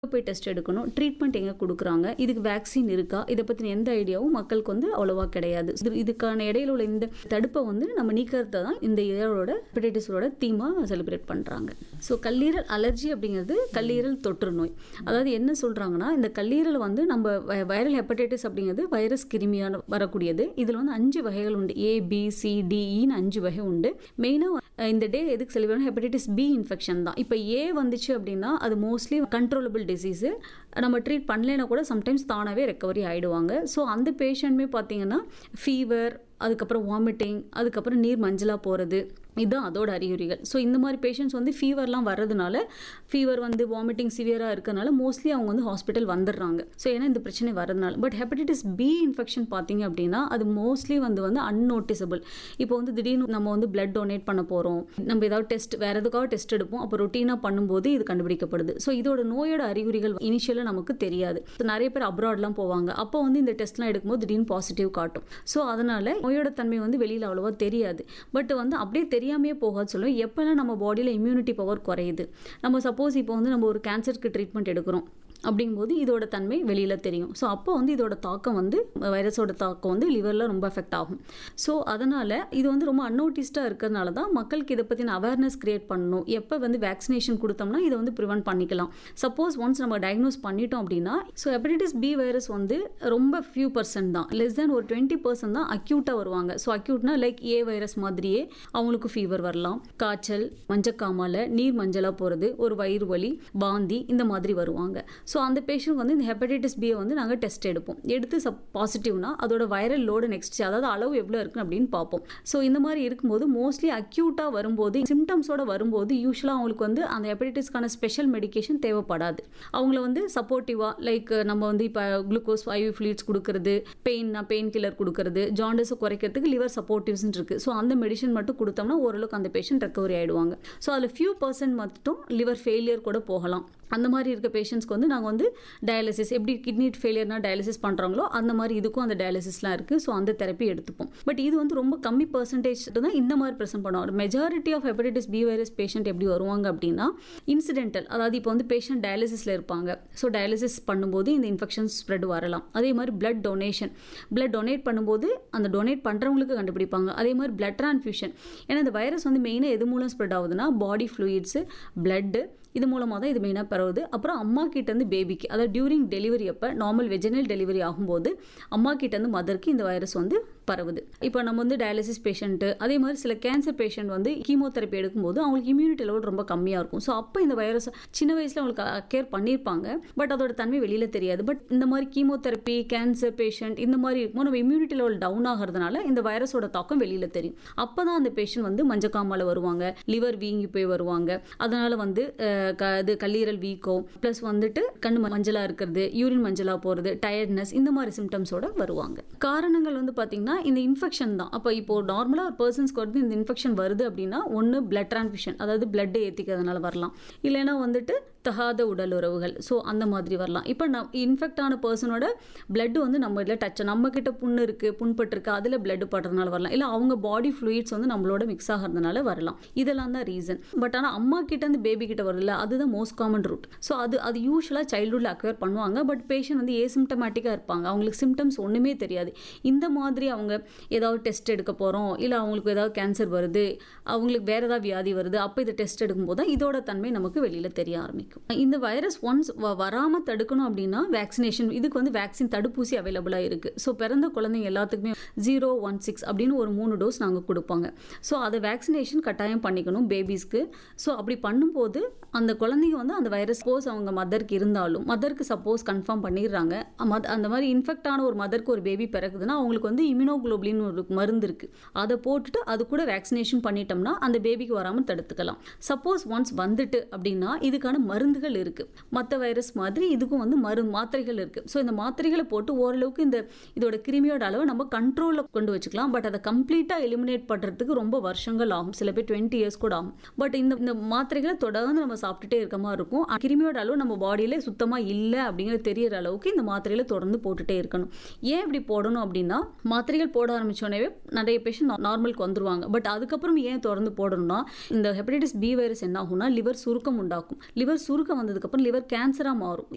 போய் டெஸ்ட் எடுக்கணும் ட்ரீட்மெண்ட் எங்கே கொடுக்குறாங்க இதுக்கு வேக்சின் இருக்கா இதை பற்றின எந்த ஐடியாவும் மக்களுக்கு வந்து அவ்வளோவா கிடையாது இது இதுக்கான இடையில உள்ள இந்த தடுப்பை வந்து நம்ம நீக்கிறத தான் இந்த இதோட ஹெப்படைட்டிஸோட தீமாக செலிப்ரேட் பண்ணுறாங்க ஸோ கல்லீரல் அலர்ஜி அப்படிங்கிறது கல்லீரல் தொற்று நோய் அதாவது என்ன சொல்கிறாங்கன்னா இந்த கல்லீரல் வந்து நம்ம வைரல் ஹெப்படைட்டிஸ் அப்படிங்கிறது வைரஸ் கிருமியான வரக்கூடியது இதில் வந்து அஞ்சு வகைகள் உண்டு ஏ பி சி டிஇன்னு அஞ்சு வகை உண்டு மெயினாக இந்த டே எதுக்கு செலிப்ரேட் ஹெப்படைட்டிஸ் பி இன்ஃபெக்ஷன் தான் இப்போ ஏ வந்துச்சு அப்படின்னா அது மோஸ்ட்லி கண்ட்ரோலபிள் டிசீஸு நம்ம ட்ரீட் பண்ணலைன்னா கூட சம்டைம்ஸ் தானாகவே ரெக்கவரி ஆகிடுவாங்க ஸோ அந்த பேஷண்ட்டுமே பார்த்தீங்கன்னா ஃபீவர் அதுக்கப்புறம் வாமிட்டிங் அதுக்கப்புறம் நீர் மஞ்சளாக போகிறது இதுதான் அதோட அறிகுறிகள் ஸோ இந்த மாதிரி பேஷண்ட்ஸ் வந்து ஃபீவர்லாம் வர்றதுனால ஃபீவர் வந்து வாமிட்டிங் சிவியராக இருக்கனால மோஸ்ட்லி அவங்க வந்து ஹாஸ்பிட்டல் வந்துடுறாங்க ஸோ ஏன்னா இந்த பிரச்சனை வரதுனால பட் ஹெப்படைட்டிஸ் பி இன்ஃபெக்ஷன் பார்த்தீங்க அப்படின்னா அது மோஸ்ட்லி வந்து வந்து அன்நோட்டிசபிள் இப்போ வந்து திடீர்னு நம்ம வந்து பிளட் டொனேட் பண்ண போகிறோம் நம்ம ஏதாவது டெஸ்ட் வேறு எதுக்காக டெஸ்ட் எடுப்போம் அப்போ ரொட்டீனாக பண்ணும்போது இது கண்டுபிடிக்கப்படுது ஸோ இதோட நோயோட அறிகுறிகள் இனிஷியலாக நமக்கு தெரியாது நிறைய பேர் அப்ராட்லாம் போவாங்க அப்போ வந்து இந்த டெஸ்ட்லாம் எடுக்கும்போது திடீர்னு பாசிட்டிவ் காட்டும் ஸோ அதனால் நோயோட தன்மை வந்து வெளியில் அவ்வளோவா தெரியாது பட் வந்து அப்படியே தெரியாமையே போகாது சொல்லுவோம் எப்போல்லாம் நம்ம பாடியில் இம்யூனிட்டி பவர் குறையுது நம்ம சப்போஸ் இப்போ வந்து நம்ம ஒரு கேன்சருக்கு ட்ரீட்மெண்ட் எடுக்கிறோம் அப்படிங்கும்போது இதோட தன்மை வெளியில் தெரியும் ஸோ அப்போ வந்து இதோட தாக்கம் வந்து வைரஸோட தாக்கம் வந்து லிவரில் ரொம்ப எஃபெக்ட் ஆகும் ஸோ அதனால் இது வந்து ரொம்ப அன்னோட்டிஸ்டாக இருக்கிறதுனால தான் மக்களுக்கு இதை பற்றின அவேர்னஸ் க்ரியேட் பண்ணணும் எப்போ வந்து வேக்சினேஷன் கொடுத்தோம்னா இதை வந்து ப்ரிவென்ட் பண்ணிக்கலாம் சப்போஸ் ஒன்ஸ் நம்ம டயக்னோஸ் பண்ணிட்டோம் அப்படின்னா ஸோ ஹெப்படைட்டிஸ் பி வைரஸ் வந்து ரொம்ப ஃபியூ பர்சன்ட் தான் லெஸ் தேன் ஒரு டுவெண்ட்டி பர்சன்ட் தான் அக்யூட்டாக வருவாங்க ஸோ அக்யூட்னா லைக் ஏ வைரஸ் மாதிரியே அவங்களுக்கு ஃபீவர் வரலாம் காய்ச்சல் மஞ்சக்காமலை நீர் மஞ்சளாக போகிறது ஒரு வயிறு வலி பாந்தி இந்த மாதிரி வருவாங்க ஸோ அந்த பேஷண்ட் வந்து இந்த ஹெப்படைட்டிஸ் பியை வந்து நாங்கள் டெஸ்ட் எடுப்போம் எடுத்து சப் பாசிட்டிவ்னா அதோட வைரல் லோடு நெக்ஸ்ட் அதாவது அளவு எவ்வளோ இருக்குன்னு அப்படின்னு பார்ப்போம் ஸோ இந்த மாதிரி இருக்கும்போது மோஸ்ட்லி அக்யூட்டாக வரும்போது சிம்டம்ஸோட வரும்போது யூஸ்வலாக அவங்களுக்கு வந்து அந்த ஹெப்படைட்டிஸ்க்கான ஸ்பெஷல் மெடிக்கேஷன் தேவைப்படாது அவங்கள வந்து சப்போர்ட்டிவாக லைக் நம்ம வந்து இப்போ குளுக்கோஸ் ஐவி ஃப்ளூட்ஸ் கொடுக்கறது பெயின்னா பெயின் கில்லர் கொடுக்கறது ஜாண்டஸை குறைக்கிறதுக்கு லிவர் சப்போர்ட்டிவ்ஸ் இருக்குது ஸோ அந்த மெடிசன் மட்டும் கொடுத்தோம்னா ஓரளவுக்கு அந்த பேஷண்ட் ரெக்கவரி ஆகிடுவாங்க ஸோ அதில் ஃபியூ பர்சன்ட் மட்டும் லிவர் ஃபெயிலியர் கூட போகலாம் அந்த மாதிரி இருக்க பேஷண்ட்ஸ்க்கு வந்து நாங்கள் வந்து டயாலிசிஸ் எப்படி கிட்னி ஃபெயிலியர்னா டயாலிசிஸ் பண்ணுறாங்களோ அந்த மாதிரி இதுக்கும் அந்த டயாலிசிஸ்லாம் இருக்குது ஸோ அந்த தெரப்பி எடுத்துப்போம் பட் இது வந்து ரொம்ப கம்மி பர்சன்டேஜ் தான் இந்த மாதிரி ப்ரெசென்ட் பண்ணுவாங்க majority of hepatitis B virus patient எப்படி வருவாங்க அப்படின்னா இன்சிடென்டல் அதாவது இப்போ வந்து பேஷண்ட் டயாலிசிஸில் இருப்பாங்க ஸோ டயாலிசிஸ் பண்ணும்போது இந்த இன்ஃபெக்ஷன் ஸ்ப்ரெட் வரலாம் அதே மாதிரி பிளட் டொனேஷன் பிளட் டொனேட் பண்ணும்போது அந்த டொனேட் பண்ணுறவங்களுக்கு கண்டுபிடிப்பாங்க அதே மாதிரி பிளட் ட்ரான்ஃபியூஷன் ஏன்னா இந்த வைரஸ் வந்து மெயினாக எது மூலம் ஸ்ப்ரெட் ஆகுதுன்னா பாடி ஃப்ளூயிட்ஸு பிளட்டு இது மூலமாக தான் இது மெயினாக பரவுது அப்புறம் அம்மா கிட்டேருந்து பேபிக்கு அதாவது டியூரிங் டெலிவரி அப்போ நார்மல் வெஜினல் டெலிவரி ஆகும்போது அம்மா கிட்டேருந்து மதருக்கு இந்த வைரஸ் வந்து பரவுது இப்போ நம்ம வந்து டயாலிசிஸ் பேஷண்ட்டு அதே மாதிரி சில கேன்சர் பேஷண்ட் வந்து கீமோதெரப்பி எடுக்கும்போது அவங்களுக்கு இம்யூனிட்டி லெவல் ரொம்ப கம்மியாக இருக்கும் ஸோ அப்போ இந்த வைரஸ் சின்ன வயசில் அவங்களுக்கு கேர் பண்ணியிருப்பாங்க பட் அதோட தன்மை வெளியில் தெரியாது பட் இந்த மாதிரி கீமோதெரப்பி கேன்சர் பேஷண்ட் இந்த மாதிரி இருக்கும்போது நம்ம இம்யூனிட்டி லெவல் டவுன் ஆகிறதுனால இந்த வைரஸோட தாக்கம் வெளியில் தெரியும் அப்போ தான் அந்த பேஷண்ட் வந்து மஞ்சக்காமலை வருவாங்க லிவர் வீங்கி போய் வருவாங்க அதனால் வந்து இது கல்லீரல் வீக்கோ ப்ளஸ் வந்துட்டு கண் மஞ்சளாக இருக்கிறது யூரின் மஞ்சளாக போகிறது டயர்ட்னஸ் இந்த மாதிரி சிம்டம்ஸோட வருவாங்க காரணங்கள் வந்து பார்த்தீங்கன்னா இந்த இன்ஃபெக்ஷன் தான் அப்போ இப்போ நார்மலாக ஒரு பர்சன்ஸ்க்கு வந்து இந்த இன்ஃபெக்ஷன் வருது அப்படின்னா ஒன்று பிளட் ட்ரான்ஸ்மிஷன் அதாவது பிளட்டை ஏற்றிக்கிறதுனால வரலாம் இல்லைன்னா வந்துட்டு தகாத உடல் உறவுகள் ஸோ அந்த மாதிரி வரலாம் இப்போ நம் இன்ஃபெக்ட் ஆன பர்சனோட பிளட் வந்து நம்ம இதில் டச் நம்ம கிட்ட புண்ணு இருக்குது புண்பட்டுருக்கு அதில் பிளட் படுறதுனால வரலாம் இல்லை அவங்க பாடி ஃப்ளூயிட்ஸ் வந்து நம்மளோட மிக்ஸ் ஆகிறதுனால வரலாம் இதெல்லாம் தான் ரீசன் பட் ஆனால் அம்மா கிட்ட இருந்து பேபி கிட்ட வருதுல்ல அதுதான் மோஸ்ட் காமன் ரூட் ஸோ அது அது யூஸ்வலாக சைல்டுஹுட்டில் அக்வேர் பண்ணுவாங்க பட் பேஷண்ட் வந்து ஏசிம்டமேட்டிக்காக இருப்பாங்க அவங்களுக்கு சிம்டம்ஸ் ஒன்றுமே தெரியாது இந்த மாதிரி அவங்க ஏதாவது டெஸ்ட் எடுக்க போகிறோம் இல்லை அவங்களுக்கு ஏதாவது கேன்சர் வருது அவங்களுக்கு வேறு ஏதாவது வியாதி வருது அப்போ இதை டெஸ்ட் எடுக்கும்போது தான் இதோட தன்மை நமக்கு வெளியில் தெரிய ஆரம்பிக்கும் இந்த வைரஸ் ஒன்ஸ் வராமல் தடுக்கணும் அப்படின்னா வேக்சினேஷன் இதுக்கு வந்து வேக்சின் தடுப்பூசி அவைலபிளாக இருக்குது ஸோ பிறந்த குழந்தைங்க எல்லாத்துக்குமே ஜீரோ ஒன் சிக்ஸ் அப்படின்னு ஒரு மூணு டோஸ் நாங்கள் கொடுப்பாங்க ஸோ அதை வேக்சினேஷன் கட்டாயம் பண்ணிக்கணும் பேபிஸ்க்கு ஸோ அப்படி பண்ணும்போது அந்த குழந்தைங்க வந்து அந்த வைரஸ் சப்போஸ் அவங்க மதருக்கு இருந்தாலும் மதருக்கு சப்போஸ் கன்ஃபார்ம் பண்ணிடுறாங்க அந்த மாதிரி இன்ஃபெக்ட் ஆன ஒரு மதருக்கு ஒரு பேபி பிறகுதுன்னா அவங்களுக்கு வந்து இம்யூனோகுளோபிளின் ஒரு மருந்து இருக்குது அதை போட்டுட்டு அது கூட வேக்சினேஷன் பண்ணிட்டோம்னா அந்த பேபிக்கு வராமல் தடுத்துக்கலாம் சப்போஸ் ஒன்ஸ் வந்துட்டு அப்படின்னா இதுக்கான மருந்துகள் இருக்குது மற்ற வைரஸ் மாதிரி இதுக்கும் வந்து மரு மாத்திரைகள் இருக்குது ஸோ இந்த மாத்திரைகளை போட்டு ஓரளவுக்கு இந்த இதோட கிருமியோட அளவை நம்ம கண்ட்ரோலில் கொண்டு வச்சுக்கலாம் பட் அதை கம்ப்ளீட்டாக எலிமினேட் பண்ணுறதுக்கு ரொம்ப வருஷங்கள் ஆகும் சில பேர் டுவெண்ட்டி இயர்ஸ் கூட ஆகும் பட் இந்த இந்த மாத்திரைகளை தொடர்ந்து நம்ம சாப்பிட்டுட்டே இருக்க மாதிரி இருக்கும் கிருமியோட அளவு நம்ம பாடியில சுத்தமாக இல்லை அப்படிங்கிறது தெரியற அளவுக்கு இந்த மாத்திரைகளை தொடர்ந்து போட்டுட்டே இருக்கணும் ஏன் இப்படி போடணும் அப்படின்னா மாத்திரைகள் போட ஆரம்பிச்சோடனே நிறைய பேஷண்ட் நார்மலுக்கு வந்துருவாங்க பட் அதுக்கப்புறம் ஏன் தொடர்ந்து போடணும்னா இந்த ஹெப்படைட்டிஸ் பி வைரஸ் என்ன ஆகும்னா லிவர் சுருக்கம் உண்டாக்கும் லிவர் சுருக்கம் வந்ததுக்கப்புறம் லிவர் கேன்சராக மாறும்